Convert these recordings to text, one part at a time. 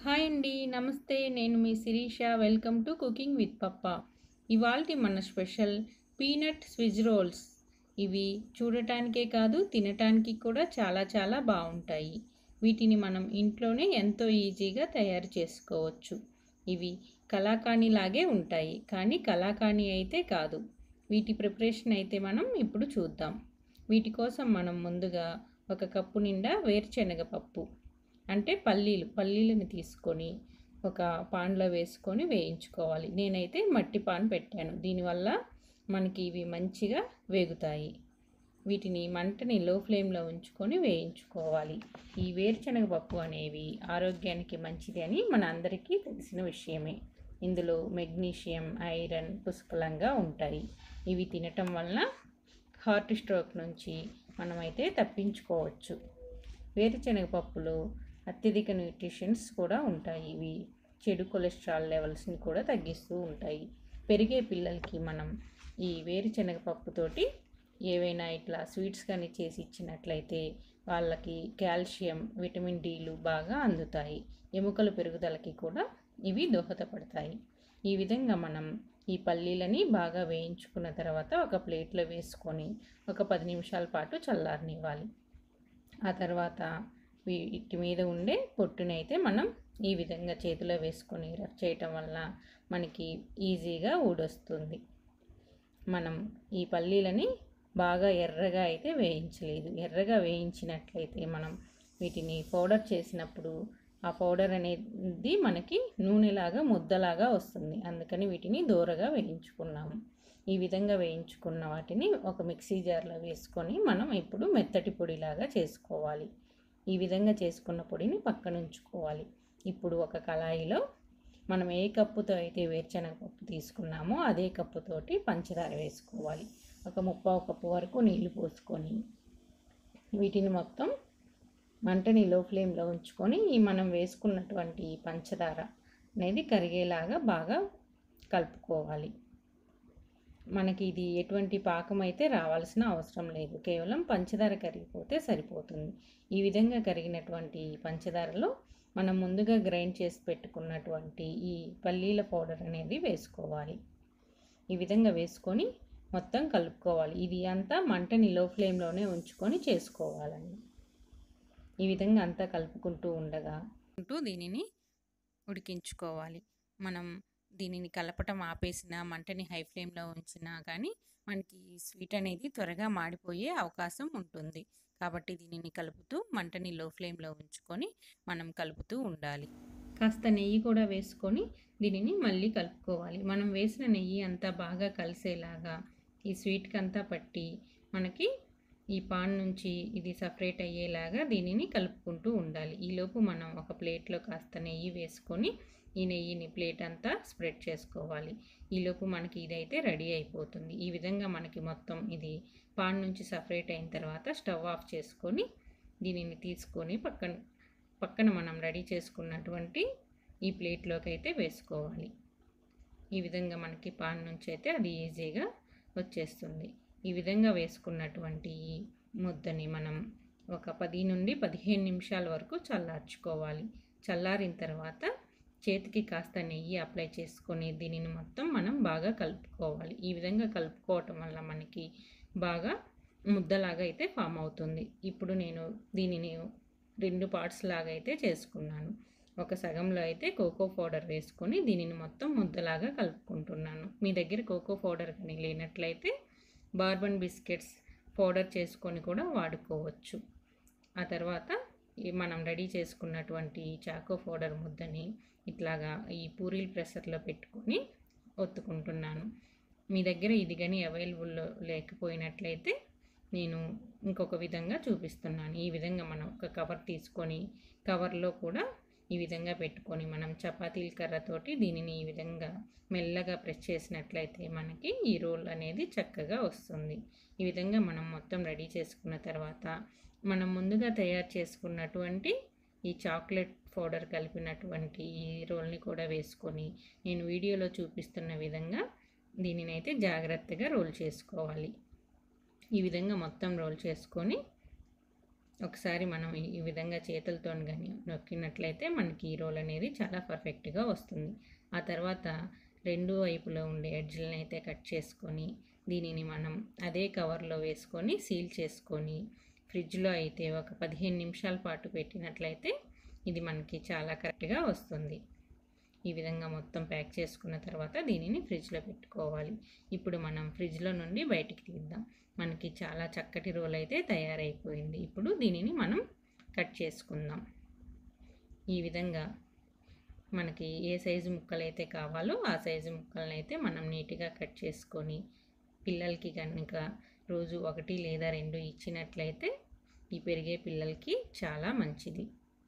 hi అండి నమస్తే నేను మీ Sirisha welcome to cooking with Pappa ఇవాల్టి మన స్పెషల్ పీనట్ స్విజ్ రోల్స్ ఇవి చూడటానికే కాదు తినటానికి కూడా చాలా చాలా బాగుంటాయి వీటిని మనం ఇంట్లోనే ఎంతో ఈజీగా తయారు చేసుకోవచ్చు ఇవి కలాకాని లాగే ఉంటాయి కానీ కలాకాని అయితే కాదు వీటి ప్రిపరేషన్ అయితే మనం ఇప్పుడు చూద్దాం వీటి కోసం మనం ముందుగా ఒక కప్పు నిండా వేరుశనగ పప్పు అంటే పల్లీలు పల్లీలను తీసుకొని ఒక పాన్లో వేసుకొని వేయించుకోవాలి నేనైతే మట్టి పాన్ పెట్టాను దీనివల్ల మనకి ఇవి మంచిగా వేగుతాయి వీటిని మంటని లో ఫ్లేమ్లో ఉంచుకొని వేయించుకోవాలి ఈ వేరుశనగ పప్పు అనేవి ఆరోగ్యానికి మంచిది అని మన అందరికీ తెలిసిన విషయమే ఇందులో మెగ్నీషియం ఐరన్ పుష్కలంగా ఉంటాయి ఇవి తినటం వలన హార్ట్ స్ట్రోక్ నుంచి మనమైతే తప్పించుకోవచ్చు వేరుశనగ పప్పులో అత్యధిక న్యూట్రిషన్స్ కూడా ఉంటాయి ఇవి చెడు కొలెస్ట్రాల్ లెవెల్స్ని కూడా తగ్గిస్తూ ఉంటాయి పెరిగే పిల్లలకి మనం ఈ వేరుశనగ పప్పుతోటి ఏవైనా ఇట్లా స్వీట్స్ కానీ చేసి ఇచ్చినట్లయితే వాళ్ళకి కాల్షియం విటమిన్ డీలు బాగా అందుతాయి ఎముకల పెరుగుదలకి కూడా ఇవి దోహదపడతాయి ఈ విధంగా మనం ఈ పల్లీలని బాగా వేయించుకున్న తర్వాత ఒక ప్లేట్లో వేసుకొని ఒక పది నిమిషాల పాటు చల్లారనివ్వాలి ఆ తర్వాత వీటి మీద ఉండే పొట్టునైతే మనం ఈ విధంగా చేతిలో వేసుకొని రబ్ చేయటం వల్ల మనకి ఈజీగా ఊడొస్తుంది మనం ఈ పల్లీలని బాగా ఎర్రగా అయితే వేయించలేదు ఎర్రగా వేయించినట్లయితే మనం వీటిని పౌడర్ చేసినప్పుడు ఆ పౌడర్ అనేది మనకి నూనెలాగా ముద్దలాగా వస్తుంది అందుకని వీటిని దూరగా వేయించుకున్నాము ఈ విధంగా వేయించుకున్న వాటిని ఒక మిక్సీ జార్లో వేసుకొని మనం ఇప్పుడు మెత్తటి పొడిలాగా చేసుకోవాలి ఈ విధంగా చేసుకున్న పొడిని పక్కన ఉంచుకోవాలి ఇప్పుడు ఒక కళాయిలో మనం ఏ కప్పుతో అయితే వేరుశనగ పప్పు తీసుకున్నామో అదే కప్పుతోటి పంచదార వేసుకోవాలి ఒక ముప్పావు కప్పు వరకు నీళ్లు పోసుకొని వీటిని మొత్తం మంటని లో ఫ్లేమ్లో ఉంచుకొని ఈ మనం వేసుకున్నటువంటి పంచదార అనేది కరిగేలాగా బాగా కలుపుకోవాలి మనకి ఇది ఎటువంటి పాకం అయితే రావాల్సిన అవసరం లేదు కేవలం పంచదార కరిగిపోతే సరిపోతుంది ఈ విధంగా కరిగినటువంటి పంచదారలో మనం ముందుగా గ్రైండ్ చేసి పెట్టుకున్నటువంటి ఈ పల్లీల పౌడర్ అనేది వేసుకోవాలి ఈ విధంగా వేసుకొని మొత్తం కలుపుకోవాలి ఇది అంతా మంటని లో ఫ్లేమ్లోనే ఉంచుకొని చేసుకోవాలండి ఈ విధంగా అంతా కలుపుకుంటూ ఉండగా ఉంటూ దీనిని ఉడికించుకోవాలి మనం దీనిని కలపటం ఆపేసిన మంటని హై ఫ్లేమ్లో ఉంచినా కానీ మనకి స్వీట్ అనేది త్వరగా మాడిపోయే అవకాశం ఉంటుంది కాబట్టి దీనిని కలుపుతూ మంటని లో ఫ్లేమ్లో ఉంచుకొని మనం కలుపుతూ ఉండాలి కాస్త నెయ్యి కూడా వేసుకొని దీనిని మళ్ళీ కలుపుకోవాలి మనం వేసిన నెయ్యి అంతా బాగా కలిసేలాగా ఈ స్వీట్కి అంతా పట్టి మనకి ఈ పాన్ నుంచి ఇది సపరేట్ అయ్యేలాగా దీనిని కలుపుకుంటూ ఉండాలి ఈలోపు మనం ఒక ప్లేట్లో కాస్త నెయ్యి వేసుకొని ఈ నెయ్యిని ప్లేట్ అంతా స్ప్రెడ్ చేసుకోవాలి ఈలోపు మనకి ఇదైతే రెడీ అయిపోతుంది ఈ విధంగా మనకి మొత్తం ఇది పాన్ నుంచి సపరేట్ అయిన తర్వాత స్టవ్ ఆఫ్ చేసుకొని దీనిని తీసుకొని పక్కన పక్కన మనం రెడీ చేసుకున్నటువంటి ఈ ప్లేట్లోకి అయితే వేసుకోవాలి ఈ విధంగా మనకి పాన్ నుంచి అయితే అది ఈజీగా వచ్చేస్తుంది ఈ విధంగా వేసుకున్నటువంటి ఈ ముద్దని మనం ఒక పది నుండి పదిహేను నిమిషాల వరకు చల్లార్చుకోవాలి చల్లారిన తర్వాత చేతికి కాస్త నెయ్యి అప్లై చేసుకొని దీనిని మొత్తం మనం బాగా కలుపుకోవాలి ఈ విధంగా కలుపుకోవటం వల్ల మనకి బాగా ముద్దలాగా అయితే ఫామ్ అవుతుంది ఇప్పుడు నేను దీనిని రెండు పార్ట్స్ లాగా అయితే చేసుకున్నాను ఒక సగంలో అయితే కోకో పౌడర్ వేసుకొని దీనిని మొత్తం ముద్దలాగా కలుపుకుంటున్నాను మీ దగ్గర కోకో పౌడర్ కానీ లేనట్లయితే బార్బన్ బిస్కెట్స్ పౌడర్ చేసుకొని కూడా వాడుకోవచ్చు ఆ తర్వాత ఈ మనం రెడీ చేసుకున్నటువంటి చాకో పౌడర్ ముద్దని ఇట్లాగా ఈ పూరీల ప్రెషర్లో పెట్టుకొని ఒత్తుకుంటున్నాను మీ దగ్గర ఇది కానీ అవైలబుల్లో లేకపోయినట్లయితే నేను ఇంకొక విధంగా చూపిస్తున్నాను ఈ విధంగా మనం ఒక కవర్ తీసుకొని కవర్లో కూడా ఈ విధంగా పెట్టుకొని మనం చపాతీల కర్రతోటి దీనిని ఈ విధంగా మెల్లగా ప్రెస్ చేసినట్లయితే మనకి ఈ రోల్ అనేది చక్కగా వస్తుంది ఈ విధంగా మనం మొత్తం రెడీ చేసుకున్న తర్వాత మనం ముందుగా తయారు చేసుకున్నటువంటి ఈ చాక్లెట్ పౌడర్ కలిపినటువంటి ఈ రోల్ని కూడా వేసుకొని నేను వీడియోలో చూపిస్తున్న విధంగా దీనిని అయితే జాగ్రత్తగా రోల్ చేసుకోవాలి ఈ విధంగా మొత్తం రోల్ చేసుకొని ఒకసారి మనం ఈ- ఈ విధంగా చేతులతో కానీ నొక్కినట్లయితే మనకి ఈ రోల్ అనేది చాలా పర్ఫెక్ట్గా వస్తుంది ఆ తర్వాత రెండు వైపులో ఉండే ఎడ్జ్లను అయితే కట్ చేసుకొని దీనిని మనం అదే కవర్లో వేసుకొని సీల్ చేసుకొని ఫ్రిడ్జ్లో అయితే ఒక పదిహేను నిమిషాల పాటు పెట్టినట్లయితే ఇది మనకి చాలా కరెక్ట్గా వస్తుంది ఈ విధంగా మొత్తం ప్యాక్ చేసుకున్న తర్వాత దీనిని ఫ్రిడ్జ్లో పెట్టుకోవాలి ఇప్పుడు మనం ఫ్రిడ్జ్లో నుండి బయటికి తీద్దాం మనకి చాలా చక్కటి రోల్ అయితే తయారైపోయింది ఇప్పుడు దీనిని మనం కట్ చేసుకుందాం ఈ విధంగా మనకి ఏ సైజు ముక్కలు అయితే కావాలో ఆ సైజు ముక్కలను అయితే మనం నీట్గా కట్ చేసుకొని పిల్లలకి కనుక రోజు ఒకటి లేదా రెండు ఇచ్చినట్లయితే ఈ పెరిగే పిల్లలకి చాలా మంచిది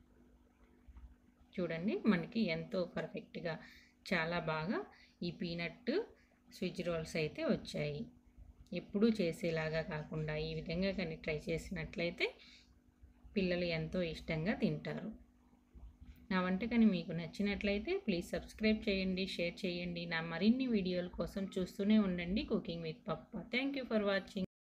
చూడండి మనకి ఎంతో పర్ఫెక్ట్గా చాలా బాగా ఈ పీనట్ స్విచ్ రోల్స్ అయితే వచ్చాయి ఎప్పుడూ చేసేలాగా కాకుండా ఈ విధంగా కానీ ట్రై చేసినట్లయితే పిల్లలు ఎంతో ఇష్టంగా తింటారు నా వంటకని మీకు నచ్చినట్లయితే ప్లీజ్ సబ్స్క్రైబ్ చేయండి షేర్ చేయండి నా మరిన్ని వీడియోల కోసం చూస్తూనే ఉండండి cooking with Pappa thank you for watching